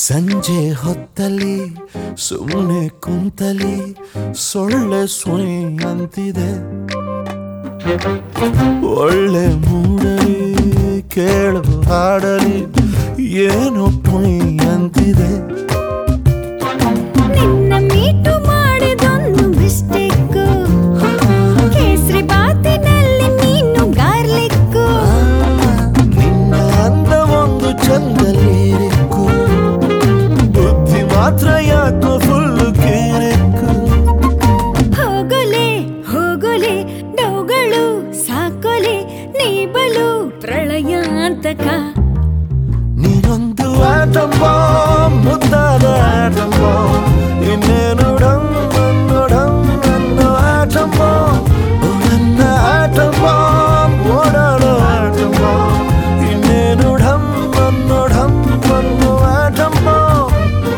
ಸಂಜೆ ಹೊತ್ತಲ್ಲಿ ಸುಮ್ಮನೆ ಕುಂತಲಿ ಸೊಳ್ಳೆ ಸೊಯ್ ಅಂತಿದೆ ಒಳ್ಳೆ ಮೂಡಲಿ ಕೇಳು ಹಾಡಲಿ ಏನೋ ಟೊಯ್ ಅಂತಿದೆ ನಿನ್ನ ಮೀಟು ಮಾಡಿದೊಂದು ಮಿಸ್ಟೇಕು ಕೇಸರಿ ಬಾತಿನಲ್ಲಿ ನೀನು ಗಾರ್ಲಿಕ್ಕು ನಿನ್ನ ಅಂದ ಒಂದು ಚಂದಲಿರಿಕ್ಕು ಬುದ್ಧಿ ಮಾತ್ರ ಯಾಕೋ ಫುಲ್ಲು ಕೇರಿಕ್ಕು ಹೋಗೊಲೆ ಹೋಗೊಲೆ ಡೌಗಳು ಸಾಕೊಲೆ ನೀ ಬಲು ಪ್ರಳಯಾಂತಕ ನೀನೊಂದು ಆಟಂ ಬಾಂಬ್ ಮುದ್ದಾದ ಆಟಂ ಬಾಂಬ್ ಇನ್ನೇನು ಡಮ್ ಅನ್ನೋ ಡಮ್ ಅನ್ನೋ ಆಟಂ ಬಾಂಬ್ ಓ ನನ್ನ ಆಟಂ ಬಾಂಬ್ ಓಡಾಡೋ ಆಟಂ ಬಾಂಬ್ ಇನ್ನೇನು ಢಮ್ ಅನ್ನೋ ಢಮ್ ಅನ್ನೋ ಆಟಂ ಬಾಂಬ್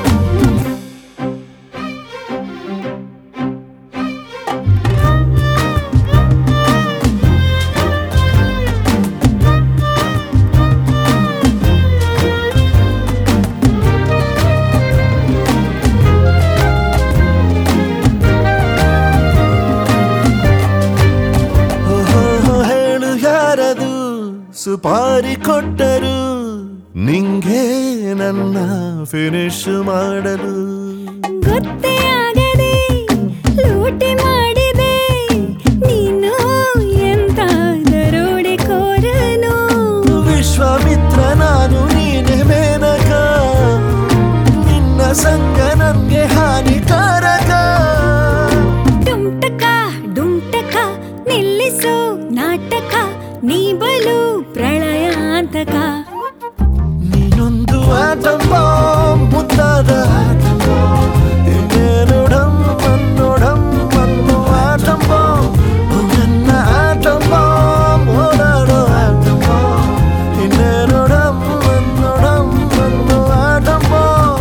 ಓಹೋ, ಹೇಳು ಯಾರದು ಸುಪಾರಿ ಕೊಟ್ಟರು ನಿಂಗೆ ನನ್ನ ಫಿನಿಶ್ ಮಾಡಲು ಗೊತ್ತೇ ಆಗದೆ ಲೂಟಿ ಮಾಡಿದೆ ನೀನು ಎಂತ ದರೋಡೆ ಕೋರನು ವಿಶ್ವಾಮಿತ್ರ ನಾನು ನೀನೆ ಮೇನಕ ನಿನ್ನ ಸಂಗ ನನ್ಗೆ ಹಾನಿಕಾರಕ ಡುಂಟಕ ಡುಂಟಕ ನಿಲ್ಲಿಸು ನಾಟಕ ನೀ ಬಲು ಪ್ರಳಯಾಂತಕ ನೀನೊಂದು ಆಟಂ ಬಾಂಬ್ ಮುದ್ದಾದ ಆಟಂ ಬಾಂಬ್ ಇನ್ನೇನು ಢಮ್ ಅನ್ನೋ ಢಮ್ ಅನ್ನೋ ಆಟಂ ಬಾಂಬ್ ಓ ನನ್ನ ಆಟಂ ಬಾಂಬ್ ಓಡಾಡೋ ಆಟಂ ಬಾಂಬ್ ಇನ್ನೇನು ಢಮ್ ಅನ್ನೋ ಢಮ್ ಅನ್ನೋ ಆಟಂ ಬಾಂಬ್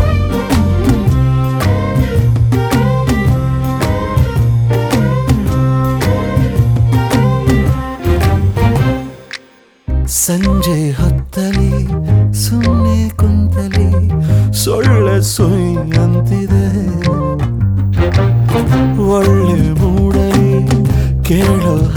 ಸಂಜೆ ಹೊತ್ತಲಿ ಸುಮ್ಮನೆ ಕುಂತಲಿ ಸೊಳ್ಳೆ ಸೊಯ್ ಅಂತಿದೆ ಒಳ್ಳೆ ಮೂಡಲಿ ಕೇಳೋ